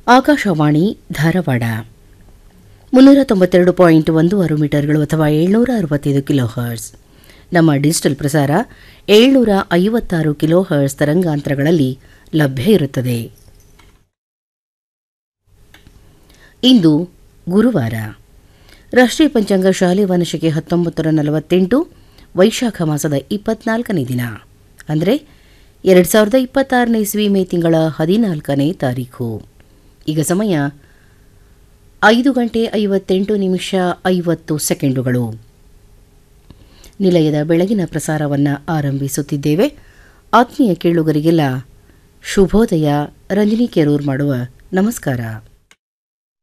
ಆಕಾಶವಾಣಿ ಧಾರವಾಡ ಮುನ್ನೂರ ತೊಂಬತ್ತೆರಡು ಪಾಯಿಂಟ್ ಒಂದು ಆರು ಮೀಟರ್ಗಳು ಅಥವಾ ಏಳ್ನೂರ ಅರವತ್ತೈದು ಕಿಲೋ ಹರ್ಸ್ ನಮ್ಮ ಡಿಜಿಟಲ್ ಪ್ರಸಾರ ಏಳ್ನೂರ ಐವತ್ತಾರು ಕಿಲೋ ಹರ್ಸ್ ತರಂಗಾಂತರಗಳಲ್ಲಿ ಲಭ್ಯ ಇರುತ್ತದೆ ಇಂದು ಗುರುವಾರ ರಾಷ್ಟ್ರೀಯ ಪಂಚಾಂಗ ಶಾಲೆ ವಾರ್ಷಿಕೆ ಹತ್ತೊಂಬತ್ತರ ನಲವತ್ತೆಂಟು ವೈಶಾಖ ಮಾಸದ ಇಪ್ಪತ್ನಾಲ್ಕನೇ ದಿನ ಅಂದರೆ ಎರಡು ಸಾವಿರದ ಇಪ್ಪತ್ತಾರನೇ ಇಸ್ವಿ ಮೇ ತಿಂಗಳ ಹದಿನಾಲ್ಕನೇ ತಾರೀಖು ಈಗ ಸಮಯ ಐದು ಗಂಟೆ ಐವತ್ತೆಂಟು ನಿಮಿಷ ಐವತ್ತು ಸೆಕೆಂಡುಗಳು ನಿಲಯದ ಬೆಳಗಿನ ಪ್ರಸಾರವನ್ನು ಆರಂಭಿಸುತ್ತಿದ್ದೇವೆ ಆತ್ಮೀಯ ಕೇಳುಗರಿಗೆಲ್ಲ ಶುಭೋದಯ ರಂಜನಿ ಕೆರೂರ್ ಮಾಡುವ ನಮಸ್ಕಾರ